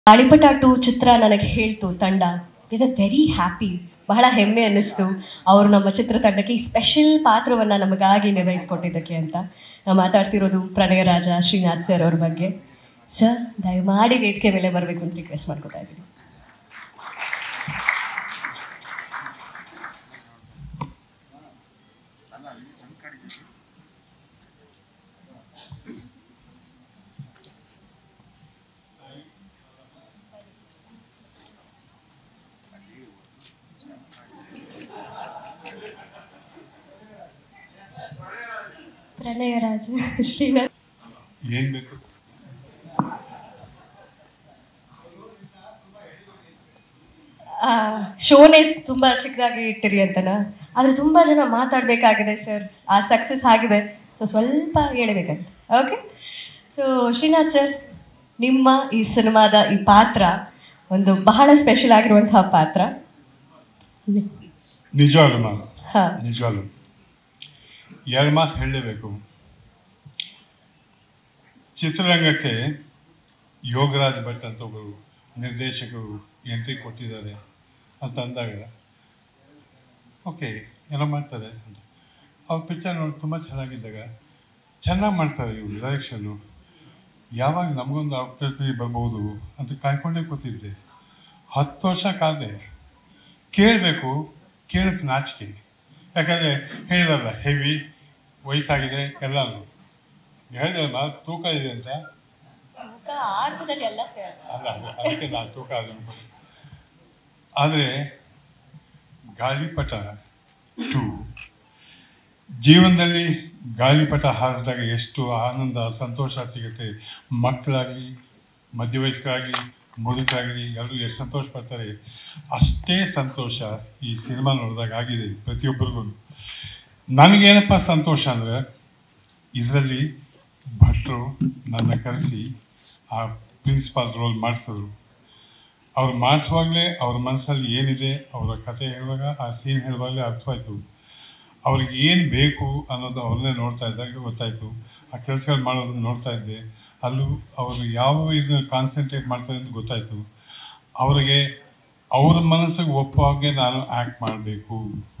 ಗಾಳಿಪಟ ಟು ಚಿತ್ರ ನನಗೆ ಹೇಳ್ತು ತಂಡ ವಿತ್ ವೆರಿ ಹ್ಯಾಪಿ ಬಹಳ ಹೆಮ್ಮೆ ಅನ್ನಿಸ್ತು ಅವರು ನಮ್ಮ ಚಿತ್ರತಂಡಕ್ಕೆ ಈ ಸ್ಪೆಷಲ್ ಪಾತ್ರವನ್ನು ನಮಗಾಗಿ ನಿರ್ವಹಿಸ್ಕೊಟ್ಟಿದ್ದಕ್ಕೆ ಅಂತ ನಾವು ಮಾತಾಡ್ತಿರೋದು ಪ್ರಣಯ ರಾಜ ಶ್ರೀನಾಥ್ ಸರ್ ಅವ್ರ ಬಗ್ಗೆ ಸರ್ ದಯಮಾಡಿ ವೇದಿಕೆ ಮೇಲೆ ಬರಬೇಕು ಅಂತ ರಿಕ್ವೆಸ್ಟ್ ಮಾಡ್ಕೊತಾ ಇದ್ದೀನಿ ಪ್ರಣಯ ರಾಜ ಶ್ರೀನಾಥ್ ಏನ್ ಬೇಕು ಶೋನೇ ತುಂಬಾ ಚಿಕ್ಕದಾಗಿ ಇಟ್ಟಿರಿ ಅಂತನಾ ಆದ್ರೆ ತುಂಬಾ ಜನ ಮಾತಾಡ್ಬೇಕಾಗಿದೆ ಸರ್ ಆ ಸಕ್ಸಸ್ ಆಗಿದೆ ಸೊ ಸ್ವಲ್ಪ ಹೇಳಬೇಕಂತ ಓಕೆ ಸೊ ಶ್ರೀನಾಥ್ ಸರ್ ನಿಮ್ಮ ಈ ಸಿನಿಮಾದ ಈ ಪಾತ್ರ ಒಂದು ಬಹಳ ಸ್ಪೆಷಲ್ ಆಗಿರುವಂತಹ ಪಾತ್ರ ನಿಜವಾಗ್ಲು ಮಾತು ಹಾ ನಿಜವಾಗ್ಲು ಎರಡು ಮಾತು ಹೇಳಲೇಬೇಕು ಚಿತ್ರರಂಗಕ್ಕೆ ಯೋಗರಾಜ್ ಭಟ್ ಅಂತ ಒಬ್ಬರು ನಿರ್ದೇಶಕರು ಎಂಟ್ರಿ ಕೊಟ್ಟಿದ್ದಾರೆ ಅಂತ ಅಂದಾಗ ಓಕೆ ಏನೋ ಮಾಡ್ತಾರೆ ಅಂತ ಅವ್ರ ಪಿಕ್ಚರ್ ನೋಡಿ ತುಂಬ ಚೆನ್ನಾಗಿದ್ದಾಗ ಚೆನ್ನಾಗಿ ಮಾಡ್ತಾರೆ ಇವರು ಡೈರೆಕ್ಷನ್ನು ಯಾವಾಗ ನಮಗೊಂದು ಆಪರ್ಚುನಿಟಿ ಬರ್ಬೋದು ಅಂತ ಕಾಯ್ಕೊಂಡೇ ಕೂತಿದ್ದೆ ಹತ್ತು ವರ್ಷ ಕಾದೆ ಕೇಳಬೇಕು ಕೇಳಕ್ಕೆ ನಾಚಿಕೆ ಯಾಕಂದರೆ ಹೇಳಿದಲ್ಲ ಹೆವಿ ವಯಸ್ಸಾಗಿದೆ ಎಲ್ಲನೂ ಹೇಳಿದಲ್ಲ ತೂಕ ಇದೆ ಅಂತ ಅರ್ಥದಲ್ಲಿ ಅಲ್ಲ ಸರ್ ಅಲ್ಲ ಅಲ್ಲ, ಅದಕ್ಕೆ ನಾನು ತೂಕ ಅದು ಆದರೆ ಗಾಳಿಪಟ ಟು ಜೀವನದಲ್ಲಿ ಗಾಳಿಪಟ ಹಾರಿದಾಗ ಎಷ್ಟು ಆನಂದ ಸಂತೋಷ ಸಿಗುತ್ತೆ ಮಕ್ಕಳಾಗಲಿ ಮಧ್ಯವಯಸ್ಕರಾಗಲಿ ಮುದುಕರಾಗಲಿ ಎಲ್ಲರೂ ಎಷ್ಟು ಸಂತೋಷ ಪಡ್ತಾರೆ ಅಷ್ಟೇ ಸಂತೋಷ ಈ ಸಿನಿಮಾ ನೋಡಿದಾಗ ಆಗಿದೆ ಪ್ರತಿಯೊಬ್ಬರಿಗೂ ನನಗೇನಪ್ಪ ಸಂತೋಷ ಅಂದರೆ ಇದರಲ್ಲಿ ಭಟ್ರು ನನ್ನ ಕರೆಸಿ ಆ ಪ್ರಿನ್ಸಿಪಾಲ್ ರೋಲ್ ಮಾಡಿಸಿದ್ರು ಅವ್ರು ಮಾಡಿಸುವಾಗಲೇ ಅವ್ರ ಮನಸ್ಸಲ್ಲಿ ಏನಿದೆ ಅವರ ಕತೆ ಹೇಳುವಾಗ ಆ ಸೀನ್ ಹೇಳುವಾಗಲೇ ಅರ್ಥವಾಯ್ತು ಅವ್ರಿಗೆ ಏನು ಬೇಕು ಅನ್ನೋದು ಅವ್ರನ್ನೇ ನೋಡ್ತಾ ಇದ್ದಾಗ ಗೊತ್ತಾಯ್ತು ಆ ಕೆಲಸಗಳು ಮಾಡೋದನ್ನ ನೋಡ್ತಾ ಇದ್ದೆ ಅಲ್ಲೂ ಅವರು ಯಾವ ಇದನ್ನ ಕಾನ್ಸಂಟ್ರೇಟ್ ಮಾಡ್ತಾರೆ ಅಂತ ಗೊತ್ತಾಯ್ತು ಅವರಿಗೆ ಅವ್ರ ಮನಸ್ಸಿಗೆ ಒಪ್ಪೋ ಹಾಗೆ ನಾನು ಆ್ಯಕ್ಟ್ ಮಾಡಬೇಕು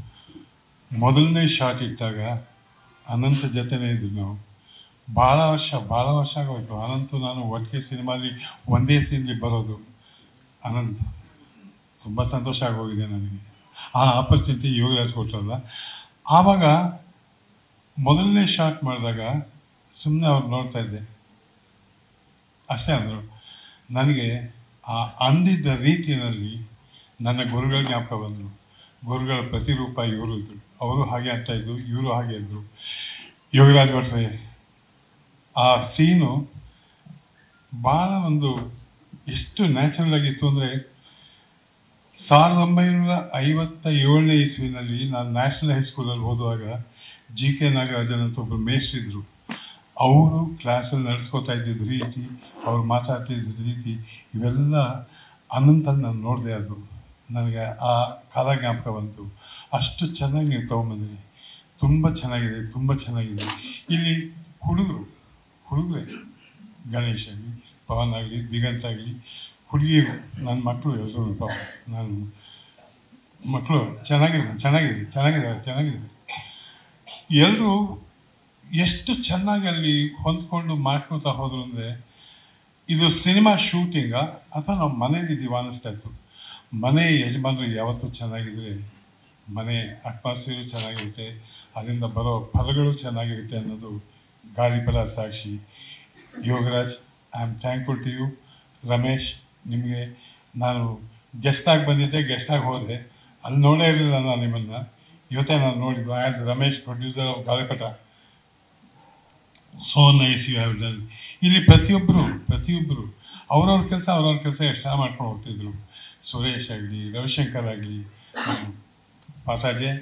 ಮೊದಲನೇ ಶಾಟ್ ಇಟ್ಟಾಗ ಅನಂತ ಜೊತೆನೇ ಇದ್ವಿ ನಾವು ಭಾಳ ವರ್ಷ ಭಾಳ ವರ್ಷ ಆಗೋಯ್ತು ಅನಂತು ನಾನು ಒಟ್ಟಿಗೆ ಸಿನಿಮಾಲಿ ಒಂದೇ ಸೀನ್ಲಿ ಬರೋದು ಅನಂತ್ ತುಂಬ ಸಂತೋಷ ಆಗೋಗಿದೆ ನನಗೆ ಆ ಆಪರ್ಚುನಿಟಿ ಯೋಗರಾಜ್ ಕೊಟ್ಟರಲ್ಲ ಆವಾಗ ಮೊದಲನೇ ಶಾಟ್ ಮಾಡಿದಾಗ ಸುಮ್ಮನೆ ಅವ್ರು ನೋಡ್ತಾ ಇದ್ದೆ ಅಷ್ಟೇ ಅಂದರು ನನಗೆ ಆ ಅಂದಿದ್ದ ರೀತಿಯಲ್ಲಿ ನನ್ನ ಗುರುಗಳ ಜ್ಞಾಪಕ ಬಂದರು ಗುರುಗಳ ಪ್ರತಿರೂಪ ಇವರು ಇದ್ರು ಅವರು ಹಾಗೆ ಅಂತ ಇದ್ರು ಇವರು ಹಾಗೆ ಇದ್ರು ಯೋಗರಾಜ್ ಭಟ್ರೆ ಆ ಸೀನು ಭಾಳ ಒಂದು ಎಷ್ಟು ನ್ಯಾಚುರಲ್ ಆಗಿತ್ತು ಅಂದರೆ ಸಾವಿರದ ಒಂಬೈನೂರ ಐವತ್ತ ಏಳನೇ ಇಸ್ವಿನಲ್ಲಿ ನಾನು ನ್ಯಾಷನಲ್ ಹೈಸ್ಕೂಲಲ್ಲಿ ಓದುವಾಗ ಜಿ ಕೆ ನಾಗರಾಜನ್ ಅಂತ ಒಬ್ಬರು ಮೇಷ್ಟ್ರಿದ್ರು ಅವರು ಕ್ಲಾಸಲ್ಲಿ ನಡೆಸ್ಕೊತಾ ಇದ್ದಿದ್ದ ರೀತಿ ಅವ್ರು ಮಾತಾಡ್ತಿದ್ದ ರೀತಿ ಇವೆಲ್ಲ ಅನಂತಲ್ಲಿ ನಾನು ನೋಡಿದೆ ಅದು ನನಗೆ ಆ ಕಾಲ ಜ್ಞಾಪಕ ಬಂತು ಅಷ್ಟು ಚೆನ್ನಾಗಿ ನೀವು ತೊಗೊಂಬಂದ್ರಿ ತುಂಬ ಚೆನ್ನಾಗಿದೆ ತುಂಬ ಚೆನ್ನಾಗಿದೆ ಇಲ್ಲಿ ಹುಡುಗರು ಹುಡುಗರೇ ಗಣೇಶ್ ಆಗಲಿ ಪವನ್ ಆಗಲಿ ದಿಗಂತ್ ಆಗಲಿ ಹುಡುಗಿಯರು ನನ್ನ ಮಕ್ಕಳು ಎಲ್ಲರೂ ಪಾಪ ನಾನು ಮಕ್ಕಳು ಚೆನ್ನಾಗಿದೆ ಚೆನ್ನಾಗಿದೆ ಚೆನ್ನಾಗಿದೆ ಚೆನ್ನಾಗಿದೆ ಎಲ್ಲರೂ ಎಷ್ಟು ಚೆನ್ನಾಗಿ ಅಲ್ಲಿ ಹೊಂದ್ಕೊಂಡು ಮಾಡ್ಕೊತಾ ಹೋದ್ರು ಅಂದರೆ ಇದು ಸಿನಿಮಾ ಶೂಟಿಂಗಾ ಅಥವಾ ನಾವು ಮನೇಲಿದ್ದೀವಿ ಅನ್ನಿಸ್ತಾ ಇತ್ತು ಮನೆ ಯಜಮಾನರು ಯಾವತ್ತೂ ಚೆನ್ನಾಗಿದ್ರೆ ಮನೆ ಅಟ್ಮಾಸ್ಫಿಯರು ಚೆನ್ನಾಗಿರುತ್ತೆ ಅದರಿಂದ ಬರೋ ಫಲಗಳು ಚೆನ್ನಾಗಿರುತ್ತೆ ಅನ್ನೋದು ಗಾಳಿಪದ ಸಾಕ್ಷಿ Yogaraj I am thankful to you Ramesh ನಿಮಗೆ ನಾನು ಗೆಸ್ಟಾಗಿ ಬಂದಿದ್ದೆ ಗೆಸ್ಟಾಗಿ ಹೋದೆ ಅಲ್ಲಿ ನೋಡೇ ಇರಲಿಲ್ಲ ನಾನು ನಿಮ್ಮನ್ನು ಇವತ್ತೇ ನಾನು ನೋಡಿದ್ದು as Ramesh producer of Gaalipata so nice you have done ಇಲ್ಲಿ ಪ್ರತಿಯೊಬ್ಬರು ಪ್ರತಿಯೊಬ್ಬರು ಅವ್ರವ್ರ ಕೆಲಸ ಅವ್ರವ್ರ ಕೆಲಸ ಎಷ್ಟು ಚೆನ್ನಾಗಿ ಮಾಡ್ಕೊಂಡು ಹೋಗ್ತಿದ್ರು ಸುರೇಶ್ ಆಗಲಿ ರವಿಶಂಕರ್ ಆಗಲಿ ಪಾತಾಜೆ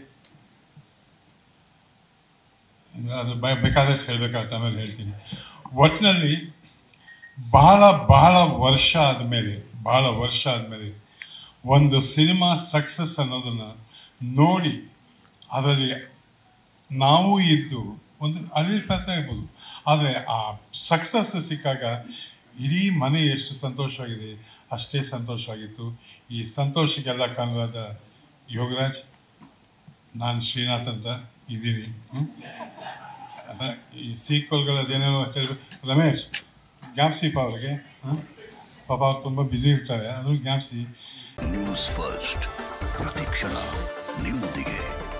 ಅದು ಬ- ಬೇಕಾದಷ್ಟು ಹೇಳ್ಬೇಕಾಗುತ್ತೆ ಆಮೇಲೆ ಹೇಳ್ತೀನಿ ಒಟ್ಟಿನಲ್ಲಿ ಬಹಳ ಬಹಳ ವರ್ಷ ಆದಮೇಲೆ ಬಹಳ ವರ್ಷ ಆದಮೇಲೆ ಒಂದು ಸಿನಿಮಾ ಸಕ್ಸಸ್ ಅನ್ನೋದನ್ನ ನೋಡಿ ಅದರಲ್ಲಿ ನಾವು ಇದ್ದು ಒಂದು ಅಳಿಲ್ ಪಾತ್ರ ಇರ್ಬೋದು ಆದರೆ ಆ ಸಕ್ಸಸ್ ಸಿಕ್ಕಾಗ ಇಡೀ ಮನೆ ಎಷ್ಟು ಸಂತೋಷವಾಗಿದೆ ಅಷ್ಟೇ ಸಂತೋಷವಾಗಿತ್ತು ಈ ಸಂತೋಷಕ್ಕೆಲ್ಲ ಕಾರಣವಾದ ಯೋಗರಾಜ್ ನಾನು ಶ್ರೀನಾಥ್ ಅಂತ ಇದ್ದೀನಿ ಹ್ಮ್? ಅಹ್, ಈ ಸೀಕ್ವಲ್ಗಳದ್ದೇನೇನೋ ರಮೇಶ್ ಜ್ಞಾಪಿಸಿಪ್ಪ ಅವ್ರಿಗೆ ಹ್ಮ್? ಪಾಪ ಅವ್ರು ತುಂಬ ಬ್ಯುಸಿ ಇರ್ತಾರೆ ಅದು ಜ್ಞಾಪಿಸಿ ನ್ಯೂಸ್ ಫಸ್ಟ್ ಪ್ರತಿಕ್ಷಣ ನಿಮ್ಮೊಂದಿಗೆ